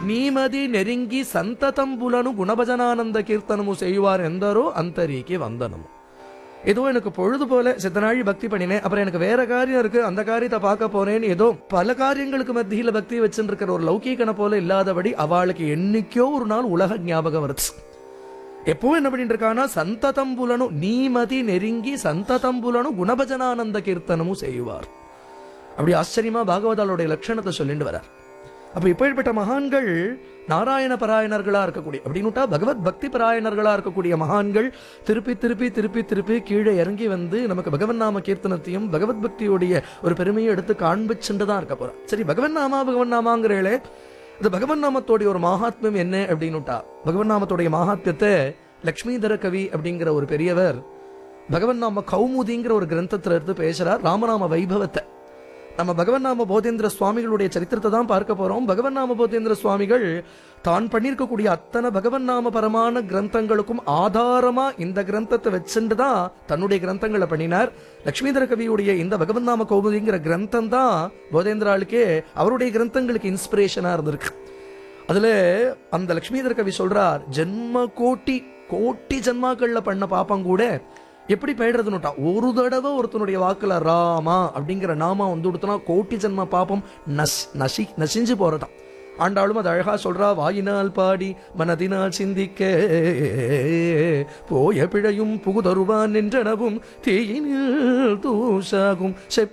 நீமதி நெருங்கி సంతతంబులను குணபஜனானந்த கீர்த்தனமு செய்வார் ఎందరో అంతరీకి వందనము ஏதோ எனக்கு பொழுது போல சித்தனாழி பக்தி பண்ணினேன் அப்புறம் எனக்கு வேற காரியம் இருக்கு அந்த காரியத்தை பார்க்க போறேன்னு ஏதோ பல காரியங்களுக்கு மத்தியில பக்தி வச்சுட்டு இருக்கிற ஒரு லௌகீகனை போல இல்லாதபடி அவளுக்கு என்னைக்கோ ஒரு நாள் உலக ஞாபகம் வருது எப்பவும் என்ன பண்ணிட்டு இருக்கானா சந்ததம்புலனு நீமதி நெருங்கி சந்ததம்புலனு குணபஜனானந்த கீர்த்தனமும் செய்வார் அப்படி ஆச்சரியமா பாகவதாளுடைய லட்சணத்தை சொல்லிட்டு வரார் அப்ப இப்பேற்பட்ட மகான்கள் நாராயண பராயணர்களா இருக்கக்கூடிய அப்படின்னுட்டா பகவத் பக்தி பராயணர்களா இருக்கக்கூடிய மகான்கள் திருப்பி திருப்பி திருப்பி திருப்பி கீழே இறங்கி வந்து நமக்கு பகவன் நாம கீர்த்தனத்தையும் பகவத் பக்தியுடைய ஒரு பெருமையை எடுத்து காண்பிச்சுட்டு தான் இருக்க போறோம் சரி பகவன் நாமா பகவன் நாமாங்கிறேளே இந்த பகவன் நாமத்தோடைய ஒரு மகாத்மியம் என்ன அப்படின்னுட்டா பகவன் நாமத்தோடைய மகாத்மியத்தை லக்ஷ்மிதர கவி அப்படிங்கிற ஒரு பெரியவர் பகவன் நாம கௌமுதிங்கிற ஒரு கிரந்தத்துல இருந்து பேசுறார் ராமநாம வைபவத்தை நம்ம பகவன் நாம போதேந்திர சுவாமிகளுடைய சரித்திரத்தை தான் பார்க்க போறோம் பகவன் நாம போதேந்திர சுவாமிகள் தான் பண்ணியிருக்கக்கூடிய அத்தனை பகவன் நாம பரமான கிரந்தங்களுக்கும் ஆதாரமா இந்த கிரந்தத்தை வச்சுட்டு தான் தன்னுடைய கிரந்தங்களை பண்ணினார் லட்சுமிதர கவியுடைய இந்த பகவன் நாம கௌமுதிங்கிற கிரந்தம் தான் போதேந்திராளுக்கே அவருடைய கிரந்தங்களுக்கு இன்ஸ்பிரேஷனா இருந்திருக்கு அதுல அந்த லட்சுமிதர கவி சொல்றார் ஜென்ம கோட்டி கோட்டி ஜென்மாக்கள்ல பண்ண பாப்பம் கூட எப்படி பெயர்றதுன்னுட்டான் ஒரு தடவை ஒருத்தனுடைய வாக்குல ராமா அப்படிங்கிற நாமம் வந்து கொடுத்தனா கோட்டி ஜென்ம பாப்பம் நஸ் நசி நசிஞ்சு போறதாம் ஆண்டாளும் அது அழகா சொல்றா வாயினால் பாடி மனதினால் சிந்திக்க போய பிழையும் புகுதருவான் நின்றனவும் தீயினில் தூசாகும் செப்ப